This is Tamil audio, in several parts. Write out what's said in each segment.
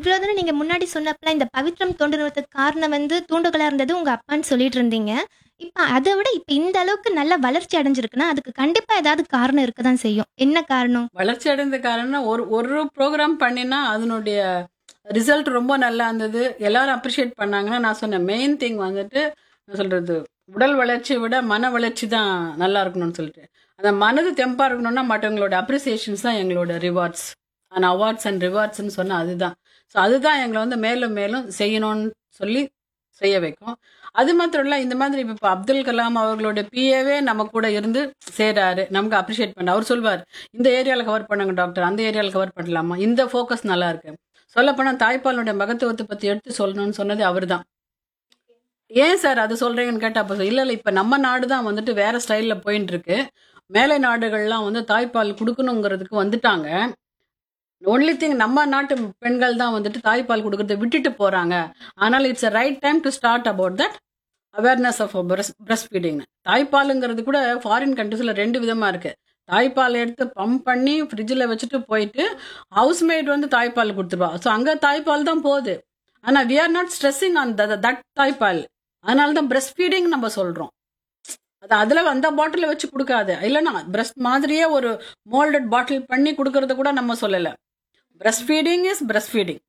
இவ்வளோ தூரம் நீங்கள் முன்னாடி சொன்னப்பல இந்த பவித்ரம் தொண்டு நிறுவனத்துக்கு காரணம் வந்து தூண்டுகோலாக இருந்தது உங்கள் அப்பான்னு சொல்லிட்டு இருந்தீங்க இப்போ அதை விட இப்போ இந்த அளவுக்கு நல்ல வளர்ச்சி அடைஞ்சிருக்குன்னா அதுக்கு கண்டிப்பாக ஏதாவது காரணம் இருக்க தான் செய்யும் என்ன காரணம் வளர்ச்சி அடைந்த காரணம் ஒரு ஒரு ப்ரோக்ராம் பண்ணினா அதனுடைய ரிசல்ட் ரொம்ப நல்லா இருந்தது எல்லாரும் அப்ரிஷியேட் பண்ணாங்கன்னா நான் சொன்னேன் மெயின் திங் வந்துட்டு நான் சொல்றது உடல் வளர்ச்சியை விட மன வளர்ச்சி தான் நல்லா இருக்கணும்னு சொல்லிட்டு அந்த மனது தெம்பா இருக்கணும்னா மற்றவங்களோட அப்ரிசியேஷன்ஸ் தான் எங்களோட ரிவார்ட்ஸ் அண்ட் அவார்ட்ஸ் அண்ட் ரிவார்ட்ஸ்னு சொன்னால் அதுதான் ஸோ அதுதான் எங்களை வந்து மேலும் மேலும் செய்யணும்னு சொல்லி செய்ய வைக்கும் அது மாத்திரம் இல்லை இந்த மாதிரி இப்போ அப்துல் கலாம் அவர்களோட பிஏவே நம்ம கூட இருந்து சேராரு நமக்கு அப்ரிஷியேட் பண்ண அவர் சொல்வார் இந்த ஏரியாவில் கவர் பண்ணுங்க டாக்டர் அந்த ஏரியாவில் கவர் பண்ணலாமா இந்த ஃபோக்கஸ் நல்லா இருக்கு சொல்லப்போனால் தாய்ப்பாலுடைய மகத்துவத்தை பற்றி எடுத்து சொல்லணும்னு சொன்னது அவர் தான் ஏன் சார் அது சொல்றீங்கன்னு கேட்டா அப்போ இல்லை இல்லை இப்போ நம்ம நாடு தான் வந்துட்டு வேற ஸ்டைலில் போயின்னு இருக்கு மேலை நாடுகள்லாம் வந்து தாய்ப்பால் கொடுக்கணுங்கிறதுக்கு வந்துட்டாங்க ஒன்லி திங் நம்ம நாட்டு பெண்கள் தான் வந்துட்டு தாய்ப்பால் கொடுக்கறத விட்டுட்டு போறாங்க ஆனால் it's a right time to start about that awareness of breastfeeding தாய்ப்பாலுங்கிறது கூட ஃபாரின் கண்ட்ரீஸில் ரெண்டு விதமாக இருக்கு தாய்ப்பால் எடுத்து பம்ப் பண்ணி ஃப்ரிட்ஜில் வச்சுட்டு போயிட்டு ஹவுஸ்மேட் வந்து தாய்ப்பால் கொடுத்துருவா ஸோ அங்கே தாய்ப்பால் தான் போகுது ஆனால் we are not stressing on that தாய்ப்பால் அதனால தான் பிரஸ்ட் ஃபீடிங் நம்ம சொல்கிறோம் அது அதில் அந்த பாட்டிலில் வச்சு கொடுக்காது இல்லைன்னா பிரஸ்ட் மாதிரியே ஒரு மோல்டட் பாட்டில் பண்ணி கொடுக்கறத கூட நம்ம சொல்லலை breastfeeding is breastfeeding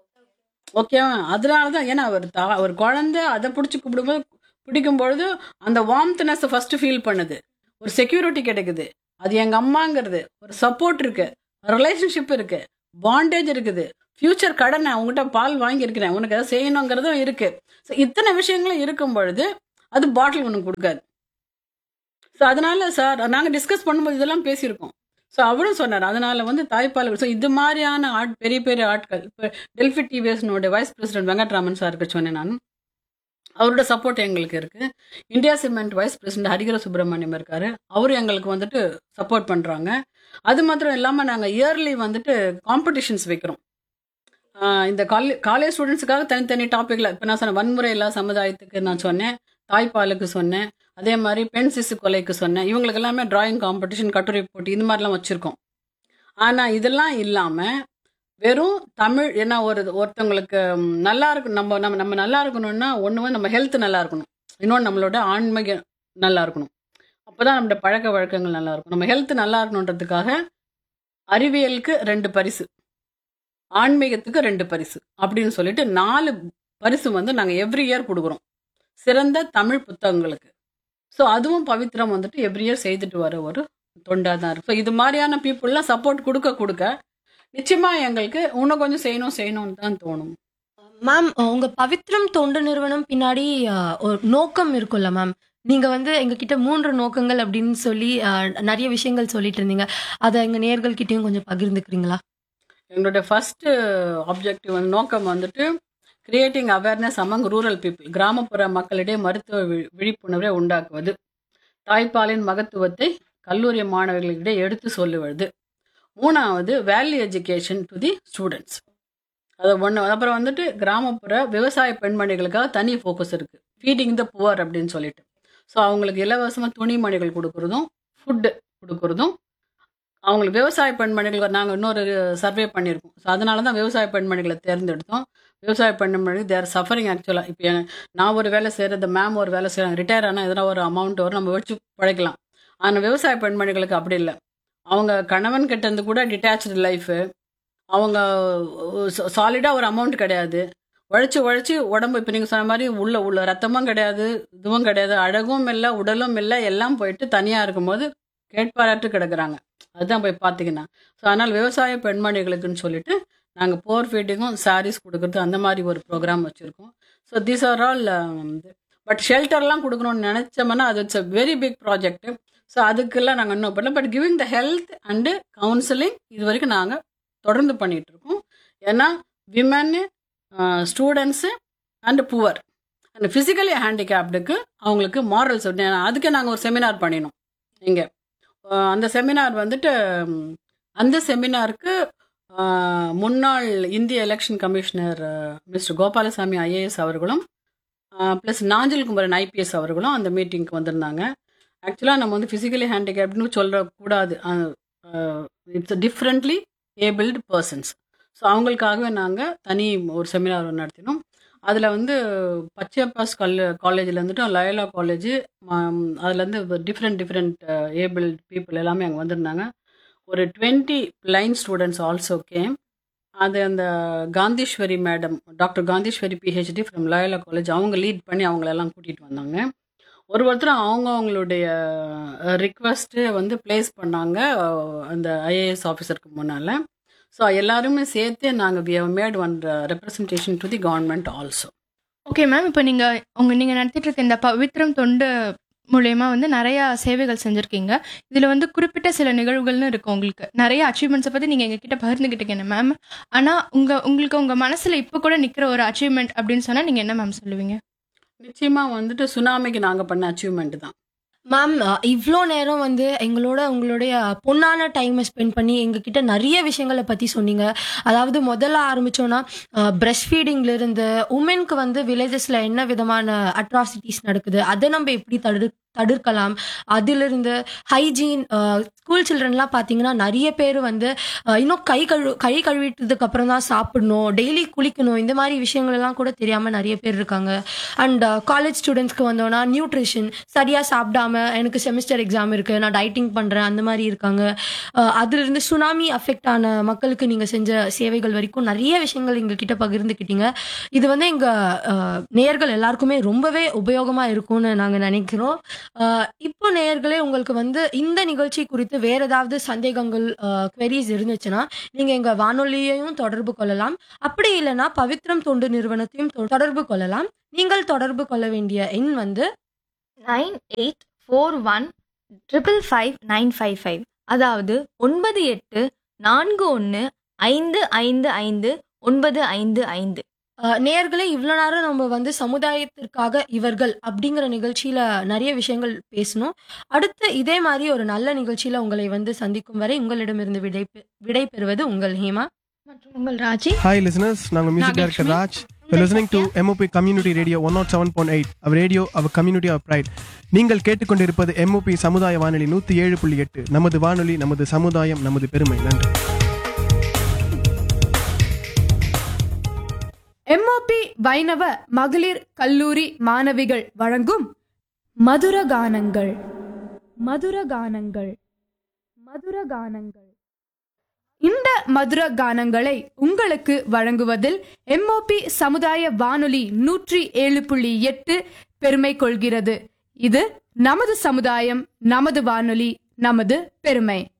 ஓகேவா அதனால தான் ஏன்னா ஒரு தா ஒரு குழந்தை அதை பிடிச்சி கூப்பிடும்போது பிடிக்கும் பொழுது அந்த வார்ம்த்னஸ் ஃபர்ஸ்ட் ஃபீல் பண்ணுது ஒரு செக்யூரிட்டி கிடைக்குது அது எங்க அம்மாங்கிறது ஒரு சப்போர்ட் இருக்கு ரிலேஷன்ஷிப் இருக்கு பாண்டேஜ் இருக்குது ஃபியூச்சர் கடன் நான் உங்ககிட்ட பால் வாங்கியிருக்கிறேன் உனக்கு எதாவது செய்யணுங்கிறதும் இருக்கு ஸோ இத்தனை விஷயங்களும் இருக்கும் பொழுது அது பாட்டில் உனக்கு கொடுக்காது ஸோ அதனால சார் நாங்கள் டிஸ்கஸ் பண்ணும்போது இதெல்லாம் பேசியிருக்கோம் ஸோ அவரும் சொன்னார் அதனால வந்து தாய்ப்பால் ஸோ இது மாதிரியான ஆட் பெரிய பெரிய ஆட்கள் இப்போ டெல்ஃபி டிவிஎஸ்னுடைய வைஸ் பிரசிடென்ட் வெங்கட்ராமன் சாருக்கு சொன்னேன் நான் அவரோட சப்போர்ட் எங்களுக்கு இருக்கு இந்தியா சிமெண்ட் வைஸ் பிரசிடென்ட் ஹரிகர சுப்பிரமணியம் இருக்காரு அவரும் எங்களுக்கு வந்துட்டு சப்போர்ட் பண்றாங்க அது மாத்திரம் இல்லாமல் நாங்கள் இயர்லி வந்துட்டு காம்படிஷன்ஸ் வைக்கிறோம் ஆஹ் இந்த காலே காலேஜ் ஸ்டூடெண்ட்ஸுக்காக தனித்தனி டாப்பிக்கில் இப்போ நான் சொன்னேன் வன்முறை இல்லா சமுதாயத்துக்கு நான் சொன்னேன் தாய்ப்பாலுக்கு சொன்னேன் அதே மாதிரி பெண் சிசு கொலைக்கு சொன்னேன் இவங்களுக்கு எல்லாமே டிராயிங் காம்படிஷன் கட்டுரை போட்டி இந்த மாதிரிலாம் வச்சுருக்கோம் ஆனால் இதெல்லாம் இல்லாமல் வெறும் தமிழ் ஏன்னா ஒரு ஒருத்தவங்களுக்கு ம், நல்லா இருக்கு நம்ம நம்ம நம்ம நல்லா இருக்கணும்னா ஒன்று வந்து நம்ம ஹெல்த் நல்லா இருக்கணும் இன்னொன்று நம்மளோட ஆன்மீக நல்லா இருக்கணும் அப்போ தான் நம்மளோட பழக்க வழக்கங்கள் நல்லா இருக்கும் நம்ம ஹெல்த் நல்லா இருக்கணுன்றதுக்காக அறிவியலுக்கு ரெண்டு பரிசு ஆன்மீகத்துக்கு ரெண்டு பரிசு அப்படின்னு சொல்லிட்டு நாலு பரிசு வந்து நாங்கள் எவ்ரி இயர் கொடுக்குறோம் சிறந்த தமிழ் புத்தகங்களுக்கு ஸோ அதுவும் பவித்ரம் வந்துட்டு எவ்ரி இயர் செய்துட்டு வர ஒரு தொண்டாக தான் இருக்கு ஸோ இது மாதிரியான பீப்புளெலாம் சப்போர்ட் கொடுக்க கொடுக்க நிச்சயமா எங்களுக்கு இன்னும் கொஞ்சம் செய்யணும் செய்யணும்னு தான் தோணும் மேம் உங்க பவித்ரம் தொண்டு நிறுவனம் பின்னாடி அஹ், ஒரு நோக்கம் இருக்கும்ல மேம் நீங்க வந்து எங்ககிட்ட மூன்று நோக்கங்கள் அப்படின்னு சொல்லி அஹ், நிறைய விஷயங்கள் சொல்லிட்டு இருந்தீங்க அதை எங்க நேர்கள்கிட்டயும் கொஞ்சம் பகிர்ந்துக்கிறீங்களா எங்களுடைய ஃபர்ஸ்ட் ஆப்ஜெக்டிவ் வந்து நோக்கம் வந்துட்டு creating awareness among rural people கிராமப்புற மக்களிடையே மருத்துவ வி- விழிப்புணர்வை உண்டாக்குவது தாய்ப்பாலின் மகத்துவத்தை கல்லூரி மாணவர்களிடையே எடுத்து சொல்லுவது மூணாவது value education to the students அது ஒன்று அப்புறம் வந்துட்டு கிராமப்புற விவசாய பெண்மணிகளுக்காக தனி ஃபோக்கஸ் இருக்கு ஃபீடிங் த புவர் அப்படின்னு சொல்லிட்டு ஸோ அவங்களுக்கு இலவசமாக துணிமணிகள் கொடுக்குறதும் ஃபுட்டு கொடுக்குறதும் அவங்களுக்கு விவசாய பெண்மணிகள் நாங்கள் இன்னொரு சர்வே பண்ணியிருக்கோம் ஸோ அதனால தான் விவசாய பெண்மணிகளை தேர்ந்தெடுத்தோம் விவசாய பெண்மணி தேர் சஃபரிங் ஆக்சுவலாக இப்போ நான் ஒரு வேலை செய்கிறது மேம் ஒரு வேலை செய்கிறாங்க ரிட்டையர் ஆனால் எதனா ஒரு அமௌண்ட் வரும் நம்ம வச்சு பழைக்கலாம் ஆனால் விவசாய பெண்மணிகளுக்கு அப்படி இல்லை அவங்க கணவன் கிட்ட இருந்து கூட டிட்டாச்சு லைஃபு அவங்க சாலிடாக ஒரு அமௌண்ட் கிடையாது உழைச்சி உழைச்சி உடம்பு இப்போ நீங்கள் சொன்ன மாதிரி உள்ள உள்ள ரத்தமும் கிடையாது இதுவும் கிடையாது அழகும் இல்லை உடலும் இல்லை எல்லாம் போயிட்டு தனியாக இருக்கும்போது கேட்பாராட்டு கிடக்குறாங்க அதுதான் போய் பார்த்தீங்கன்னா ஸோ அதனால் விவசாய பெண்மணிகளுக்குன்னு சொல்லிட்டு நாங்கள் போர் ஃபீடிங்கும் சாரீஸ் கொடுக்குறது அந்த மாதிரி ஒரு ப்ரோக்ராம் வச்சுருக்கோம் so these are all but ஷெல்டர்லாம் கொடுக்கணும்னு நினச்சோம்னா அது it's a very big project so அதுக்கெல்லாம் நாங்கள் இன்னும் பண்ணல but giving the health and counselling இது வரைக்கும் நாங்கள் தொடர்ந்து பண்ணிட்டு இருக்கோம் ஏன்னா விமன்னு students and poor and physically ஹேண்டிகேப்டுக்கு அவங்களுக்கு மாரல்ஸ் அதுக்கு நாங்கள் ஒரு செமினார் பண்ணினோம் இங்கே அந்த செமினார் வந்துட்டு ம், அந்த செமினாருக்கு ஆஹ், முன்னாள் இந்திய election commissioner mister Gopalaswamy IAS அவர்களும் ப்ளஸ் நாஞ்சில் குமரன் ஐபிஎஸ் அவர்களும் அந்த மீட்டிங்க்கு வந்திருந்தாங்க ஆக்சுவலாக நம்ம வந்து ஃபிசிக்கலி ஹேண்டிகேப்டுன்னு சொல்லக்கூடாது it's differently abled persons so அவங்களுக்காகவே நாங்கள் தனி ஒரு செமினார் ஒன்று நடத்தினோம் அதில் வந்து பச்சையப்பாஸ் கல் காலேஜில் இருந்துட்டு லயோலா காலேஜ் அதுலேருந்து டிஃப்ரெண்ட் டிஃப்ரெண்ட் ஏபிள் பீப்புள் எல்லாமே அங்கே வந்திருந்தாங்க ஒரு twenty blind students also came அது அந்த Kantheeswari madam doctor Kantheeswari PhD from Loyola college அவங்க லீட் பண்ணி அவங்களெல்லாம் கூட்டிகிட்டு வந்தாங்க ஒரு ஒருத்தரும் அவங்க அவங்களுடைய ரிக்வஸ்ட்டு வந்து ப்ளேஸ் பண்ணாங்க அஹ், அந்த ஐஏஎஸ் ஆஃபீஸருக்கு முன்னால் ஸோ எல்லாருமே சேர்த்து நாங்கள் we have made one representation to the government also okay ma'am இப்போ நீங்கள் உங்க நீங்கள் நடத்திட்டு இருக்க இந்த பவித்ரம் தொண்டு மூலயமா வந்து நிறையா சேவைகள் செஞ்சுருக்கீங்க இதில் வந்து குறிப்பிட்ட சில நிகழ்வுகள்னு இருக்கு உங்களுக்கு நிறைய அச்சீவ்மெண்ட்ஸை பற்றி நீங்கள் எங்ககிட்ட பகிர்ந்துக்கிட்டீங்க மேம் ஆனால் உங்கள் உங்களுக்கு உங்கள் மனசில் இப்போ கூட நிற்கிற ஒரு அச்சீவ்மெண்ட் அப்படின்னு சொன்னால் நீங்கள் என்ன மேம் சொல்லுவீங்க நிச்சயமாக வந்துட்டு சுனாமிக்கு நாங்கள் பண்ண அச்சீவ்மெண்ட் தான் மேம் இவ்வளோ நேரம் வந்து எங்களோட உங்களுடைய பொண்ணான டைமை ஸ்பெண்ட் பண்ணி எங்ககிட்ட நிறைய விஷயங்களை பற்றி சொன்னீங்க அதாவது முதல்ல ஆரம்பிச்சோன்னா பிரஸ்ட் ஃபீடிங்ல இருந்து உமனுக்கு வந்து வில்லேஜஸில் என்ன விதமான அட்ராசிட்டிஸ் நடக்குது அதை நம்ம எப்படி தடு தடுக்கலாம் அதிலிருந்து ஹைஜீன் ஸ்கூல் சில்ட்ரன்லாம் பார்த்தீங்கன்னா நிறைய பேர் வந்து அஹ், இன்னும் கை கழு கை கழுவிட்டதுக்கு அப்புறம் தான் சாப்பிடணும் டெய்லி குளிக்கணும் இந்த மாதிரி விஷயங்கள் எல்லாம் கூட தெரியாமல் நிறைய பேர் இருக்காங்க அண்ட் காலேஜ் ஸ்டூடெண்ட்ஸ்க்கு வந்தோன்னா நியூட்ரிஷன் சரியாக சாப்பிடாம எனக்கு செமிஸ்டர் எக்ஸாம் இருக்கு நான் டயட்டிங் பண்ணுறேன் அந்த மாதிரி இருக்காங்க அஹ், அதிலிருந்து சுனாமி அஃபெக்ட் ஆன மக்களுக்கு நீங்கள் செஞ்ச சேவைகள் வரைக்கும் நிறைய விஷயங்கள் எங்ககிட்ட பகிர்ந்துக்கிட்டீங்க இது வந்து எங்கள் நேயர்கள் எல்லாருக்குமே ரொம்பவே உபயோகமாக இருக்கும்னு நாங்கள் நினைக்கிறோம் அஹ், இப்போ நேயர்களே உங்களுக்கு வந்து இந்த நிகழ்ச்சி குறித்து வேற ஏதாவது சந்தேகங்கள் queries இருந்துச்சுன்னா நீங்கள் எங்கள் வானொலியையும் தொடர்பு கொள்ளலாம் அப்படி இல்லைன்னா பவித்ரம் தொண்டு நிறுவனத்தையும் தொ- தொடர்பு கொள்ளலாம் நீங்கள் தொடர்பு கொள்ள வேண்டிய எண் வந்து nine eight four one triple five nine five five அதாவது ஒன்பது எட்டு நான்கு ஒன்று ஐந்து ஐந்து ஐந்து ஒன்பது ஐந்து ஐந்து அஹ், நேயர்களே இவ்வளோ நேரம் நம்ம வந்து சமுதாயத்திற்காக இவர்கள் அப்படிங்கிற நிகழ்ச்சியில நிறைய விஷயங்கள் பேசணும் அடுத்து இதே மாதிரி ஒரு நல்ல நிகழ்ச்சியில உங்களை வந்து சந்திக்கும் வரை உங்களிடமிருந்து விடை பெ- விடை பெறுவது உங்கள் ஹேமா மற்றும் உங்கள் ராஜி ஹாய் லிசனர்ஸ் நாங்கள் music director Nagalakshmi. Raj You're listening to MOP Community Radio 107.8 our radio our community our pride நீங்கள் கேட்டுக்கொண்டிருப்பது MOP சமுதாய வானொலி நூற்றி ஏழு புள்ளி எட்டு நமது வானொலி நமது சமுதாயம் நமது பெருமை நன்றி எம்ஓபி வைணவ மகளிர் கல்லூரி மாணவிகள் வழங்கும் மதுர கானங்கள் மதுர கானங்கள் மதுர கானங்கள் இந்த மதுர கானங்களை உங்களுக்கு வழங்குவதில் எம்ஓபி சமுதாய வானொலி நூற்றி ஏழு புள்ளி எட்டு பெருமை கொள்கிறது இது நமது சமுதாயம் நமது வானொலி நமது பெருமை